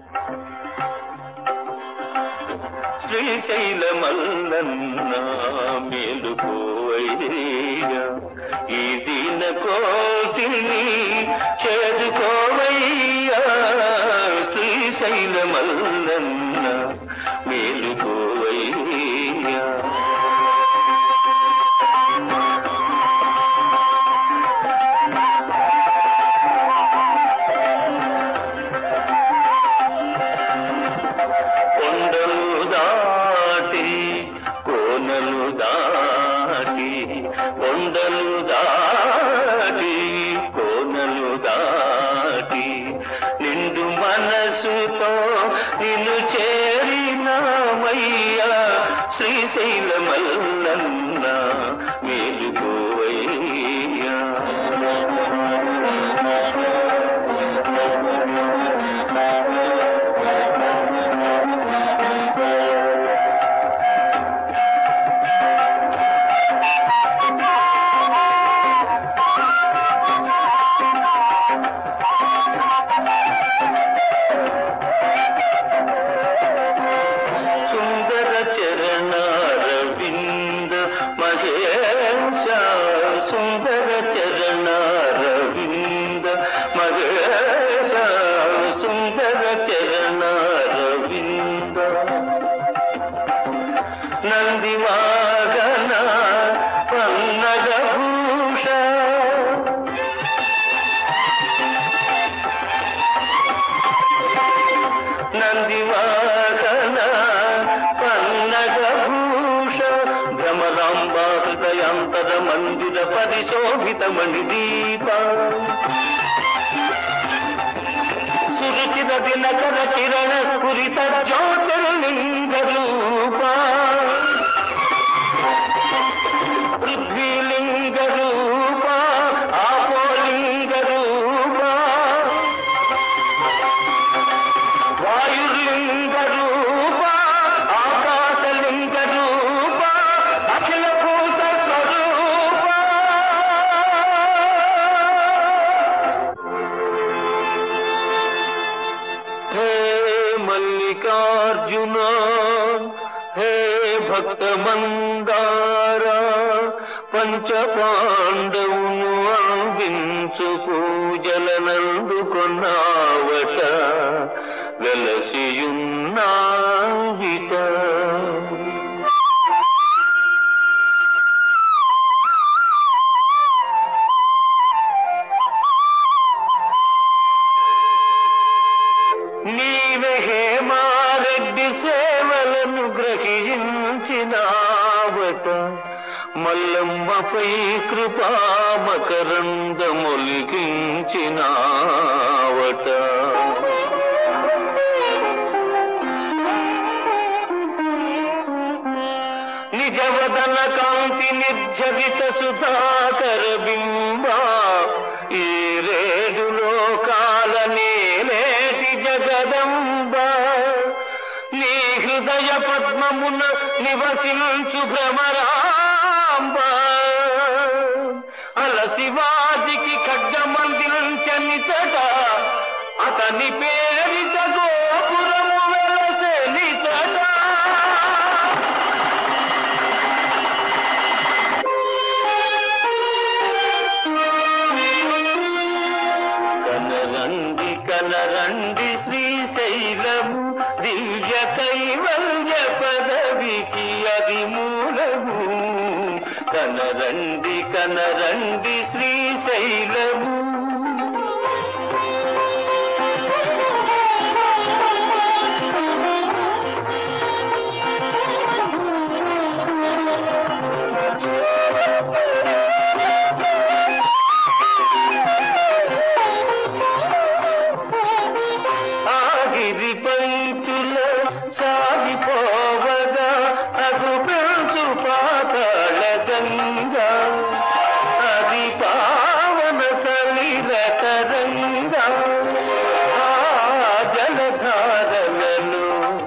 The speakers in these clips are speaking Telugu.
శ్రీశైలమల్లన్న మేలుకోవయ్యా ఈ దీన కోటిని చేరుకోవయ్యా శ్రీశైలమల్లన్న మేలుకోవయ్యా కొండలు దాటి కోనలు దాటి కొండలు దాటి కోనలు దాటి నిండు మనసుతో నిన్ను చేరినామయ్యా శ్రీశైలమల్లన్న మేలుకోవయ్యా సుందర చరణారవింద మహేశ సుందర చరణారవింద మహేశ సుందర చరణారవింద నందివాగన పన్నగ భూష నందివాహన పన్నగ భూష భ్రమరాంబ హృదయాంతర మందిర పరిశోభిత మణిదీప సురుచిర దినకర కిరణ స్ఫురిత జ్యోతిర్లింగ రూప పృథ్వీలింగ రూప ఆపోలింగ రూప వాయుర్లింగ రూప ఆకాశలింగ రూప అఖిల భూత స్వరూప హే మల్లికార్జున హే భక్త మందార పంచ పాండవును అందించు పూజలనందుకొన్నావట వెలసియున్నావిట నీవే హేమారెడ్డి సేవలను గ్రహించినావట మల్లమ్మపై కృపా మకరందమొలికించినావట నిజవదన కాంతి నిర్జరిత సుధాకర బింబ ఈ రేడు లోకాల నేలేటి జగదంబ నీ హృదయ పద్మమున నివసించు భ్రమరాంబ అలసివాదికి ఖడ్గమందించనితట అతని పేరిట గోపురము వెలసెనితట కనరండి కనరండి శ్రీశైలము దివ్య కైవల్య పదవికి అది మూలము కనరండి కనరండి శ్రీశైలము ఆగిరి పంచుల సాగిపోవగా అగు పెంచు పాతాళ గంగా అది పావన సలిల తరంగా ఆ జలధారలను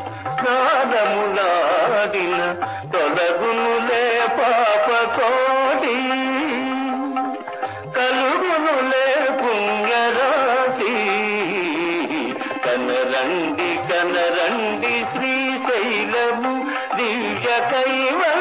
స్నానములాడిన తొలగునులే పాప కోటి కలుగునులే పుణ్యరాశి కనరండి కనరండి శ్రీశైలము దివ్య కైవల్య